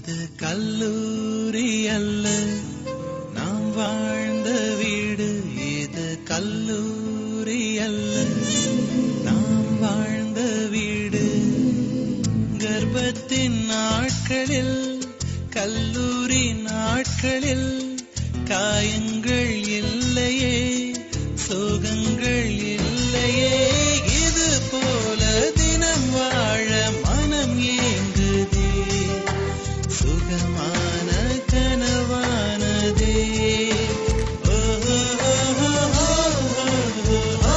இது கல்லூரி அல்ல நாம் வாழ்ந்த வீடு இது கல்லூரி அல்ல நாம் வாழ்ந்த வீடு கர்ப்பத்தின் நாட்களில் கல்லூரி நாட்களில் காயங்கள் இல்லையே சோகங்கள் இல்லையே இது போல தினம் வாழ மனம் ஏங்குதே சுகமான கனவானதே ஓ, ஓ, ஓ, ஓ,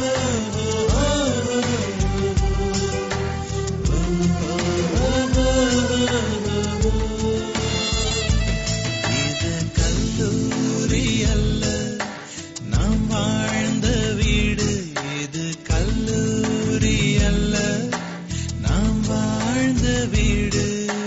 இது கல்லூரி அல்ல நாம் வாழ்ந்த வீடு இது கல்லூரி அல்ல நாம் வாழ்ந்த வீடு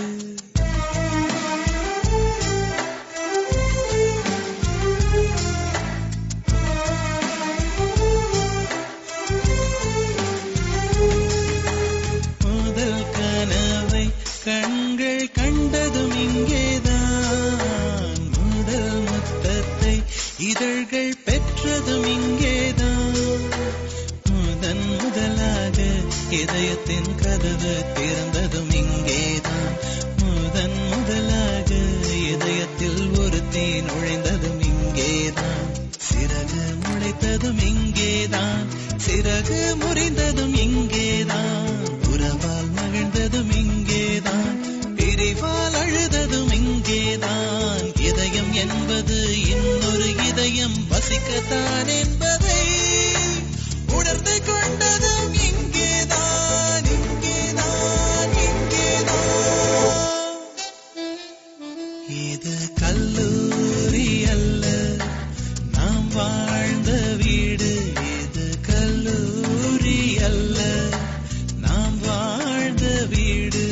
முதல் கனவை கண்கள் கண்டதும் இங்கேதான் முதல் முத்தத்தை இதழ்கள் பெற்றதும் இங்கேதான் முதன் முதலாக இதயத்தின் கதவு திறந்ததும் இங்கேதான் முதன் முதலாக இதயத்தில் ஒரு தீ நுழைந்ததும் இங்கேதான் சிறகு முளைத்ததும் இங்கேதான் சிறகு முறிந்ததும் இங்கேதான் உறவால் மகிழ்ந்ததும் இங்கேதான் பிரிவால் அழுததும் இங்கேதான் இதயம் என்பது இன்னொரு இதயம் வசிக்கத்தான் என்பதை உணர்ந்து கொண்டதும் இங்கேதான் இங்கேதான் இங்கேதான் இது கல்லூரி அல்ல நாம் வாழ்ந்த வீடு இது கல்லூரி அல்ல நாம் வாழ்ந்த வீடு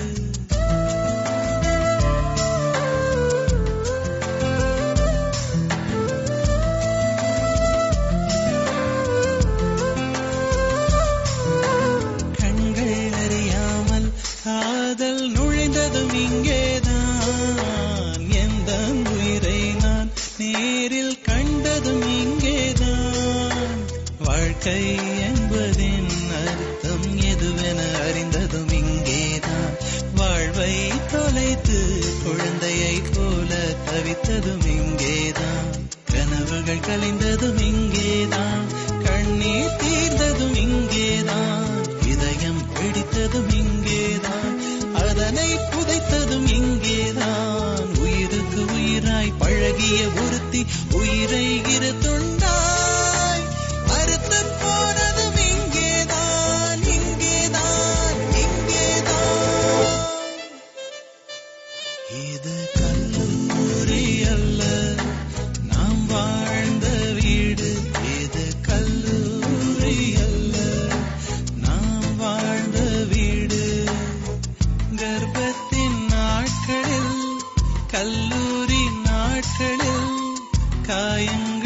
கண்கள் அறியாமல் காதல் நுழைந்ததும் இங்கேதான் எந்த உயிரை நான் நேரில் கண்டதும் இங்கேதான் வாழ்க்கை என்பதின் அர்த்தம் எதுவென அறிந்ததும் இங்கேதான் வாழ்வை தொலைத்து குழந்தையை போல தவித்ததும் இங்கேதான் கனவுகள் கலைந்ததும் இங்கேதான் கண்ணீர் தீர்ந்ததும் இங்கேதான் இதயம் பிடித்ததும் இங்கேதான் அதனை புதைத்ததும் இங்கேதான் உயிருக்கு உயிராய் பழகிய ஒருத்தி உயிரை இரு துண்டாய் அறுத்து போனதும் இங்கேதான் இங்கேதான் இங்கேதான் இது கல்லூரி அல்ல நாம் வாழ்ந்த வீடு இது கல்லூரி அல்ல நாம் வாழ்ந்த வீடு கர்ப்பத்தின் நாட்களில் கல்லூரி நாட்களில் காயங்கள்